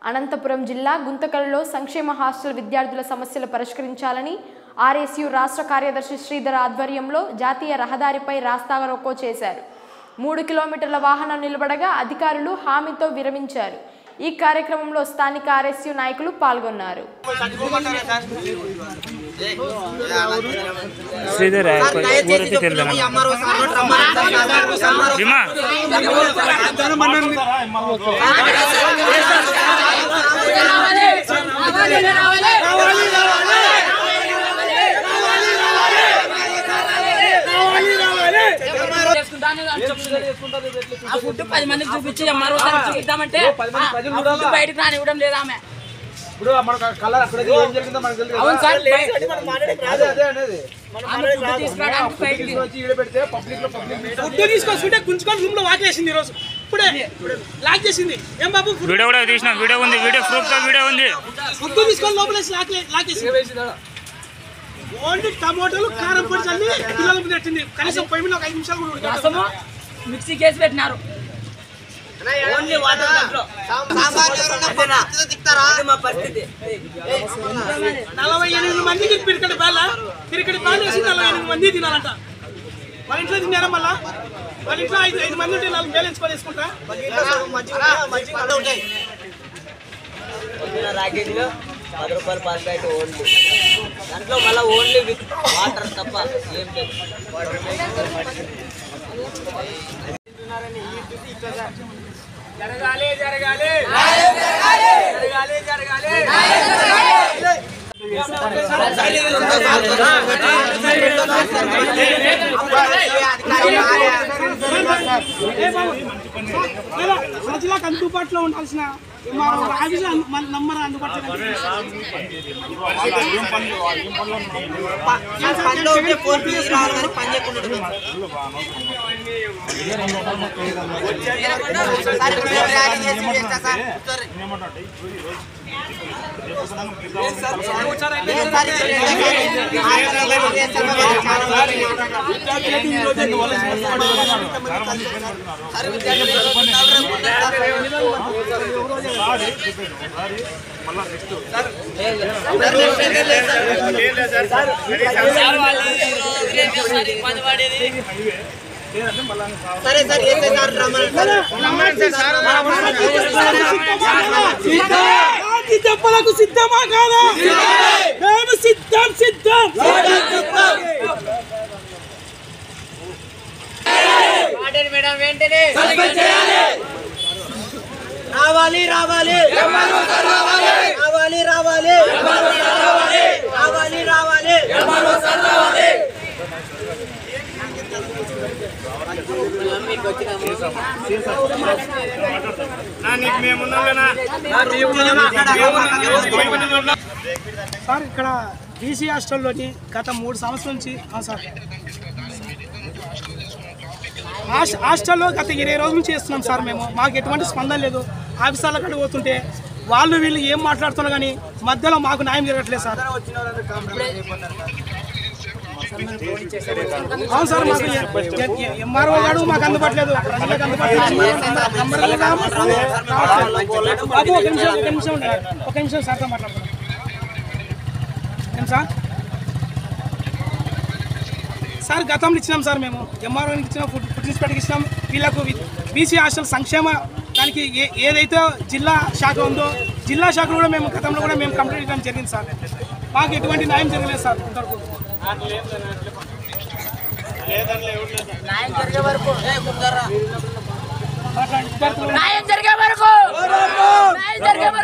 అనంతపురం జిల్లా గుంతకల్లో సంక్షేమ హాస్టల్ విద్యార్థుల సమస్యలు పరిష్కరించాలని ఆర్ఎస్యు రాష్ట్ర కార్యదర్శి శ్రీధర్ ఆధ్వర్యంలో జాతీయ రహదారిపై రాస్తారోకో చేశారు మూడు కిలోమీటర్ల వాహనం నిలబడగా అధికారులు హామీతో విరమించారు ఈ కార్యక్రమంలో స్థానిక ఆర్ఎస్యు నాయకులు పాల్గొన్నారు శ్రీధర్ ఊరికి తెలియదు భీమా ఆ ఫుడ్ పది మందికి చూపించి ఎంఆర్ఓ సార్కి చూపిద్దామంటే ఆ ఫుడ్ బయటకు రానివ్వడం లేదా ఆమె ఇప్పుడు మన కలర్ అక్కడ ఏం జరిగిందో మనకు తెలియదు అవును సార్ అదే అదే అనేది ఆమె ఫుడ్ తీసుకురావడానికి బయటికి వచ్చి ఈడ పెడితే పబ్లిక్ లో పబ్లిక్ ఫుడ్ తీసుకొస్తుంటే గుంజుకొని రూమ్ లో వాకేసింది ఈ రోజు ఇప్పుడే లాక్ చేసింది ఏం బాబు ఫుడ్ వీడియో కూడా తీసిన వీడియో ఉంది వీడియో ప్రూఫ్ తో వీడియో ఉంది ఫుడ్ తీసుకొని లోపల వేసి లాక్ లాక్ చేసింది ఓన్లీ టమోటాలు కారం పొడి చల్లి పిల్లలకు పెట్టింది కనీసం పొయ్యి మీద ఒక ఐదు నిమిషాలు కూడా ఉడకదు. రసము మిక్సీ కేసి పెట్టినారు నలభై ఎనిమిది మందికి పిరికడి బాల పిరికడి బాల వేసి నలభై ఎనిమిది మంది తినాలంట వాళ్ళ ఇంట్లో తిన్నారా మళ్ళా వాళ్ళ ఇంట్లో ఐదు ఐదు మంది ఉంటే నాలుగు వేలు ఎంచుకొని వేసుకుంటా రాకెట్లో పది రూపాయలు పర్ ప్యాకెట్ ఓన్లీ దాంట్లో మళ్ళీ ఓన్లీ విత్ వాటర్ తప్ప ఏం లేదు జరగాలి జరగాలి జరగాలి జరగాలి ప్రజలకు అందుబాటులో ఉండాల్సిన మా ఆఫీసులో అందు- మన నంబర్ అందుబాటులో పనిలో ఉంటే ఫోన్ ఫీజు రావాలి కానీ పని చేయకుండా ఉంటుంది. సార్, ఇప్పుడు మేము ర్యాలీ చేసి చేస్తా సార్. కూర్చోర్రి. లేదు సార్, ఇప్పుడు లేదు సార్. హాస్టల్లో చేస్తాం కదా, చాలా మంది సార్, విద్యార్థులు సరే సార్ ఏసే సార్ రమ్మని సార్ ఈ దెబ్బలకు సిద్ధమా కాదా మేము సిద్ధం సిద్ధం రావాలి రావాలి రావాలి రావాలి రావాలి రావాలి సార్ ఇక్కడ బీసీ హాస్టల్లోని గత మూడు సంవత్సరాల నుంచి ఆ సార్ హాస్- హాస్టల్లో గత ఇరవై రోజుల నుంచి చేస్తున్నాం సార్ మేము మాకు ఎటువంటి స్పందన లేదు ఆఫీసర్ల కాడికి పోతుంటే వాళ్ళు వీళ్ళు ఏం మాట్లాడుతున్నారు కానీ మధ్యలో మాకు న్యాయం జరగట్లేదు సార్ అవును సార్ మాకు ఎంఆర్ఓ గారు మాకు అందుబాట్లేదు ప్రజలకు అందుబాట్లేదు నంబర్ లేదా? బాబు ఒక నిమిషం ఒక నిమిషం ఉండండి. ఒక నిమిషం సార్తో మాట్లాడుతున్నాం ఏం సార్ సార్ గతంలో ఇచ్చినాం సార్ మేము ఎంఆర్ఓకి ఇచ్చినాం ఫుడ్ ఫుడ్ ఇన్స్పెక్టర్కి ఇచ్చినాం వీళ్ళకు బీసీ హాస్టల్ సంక్షేమ దానికి ఏ ఏదైతే జిల్లా శాఖ ఉందో జిల్లా శాఖలో కూడా మేము గతంలో కూడా మేము కంప్లీట్ చేయడం జరిగింది సార్ మాకు ఎటువంటి న్యాయం జరగలేదు సార్ ఇంతవరకు మాట్లాడండి. విద్యార్థులు న్యాయం జరిగే వరకు న్యాయం జరిగే వరకు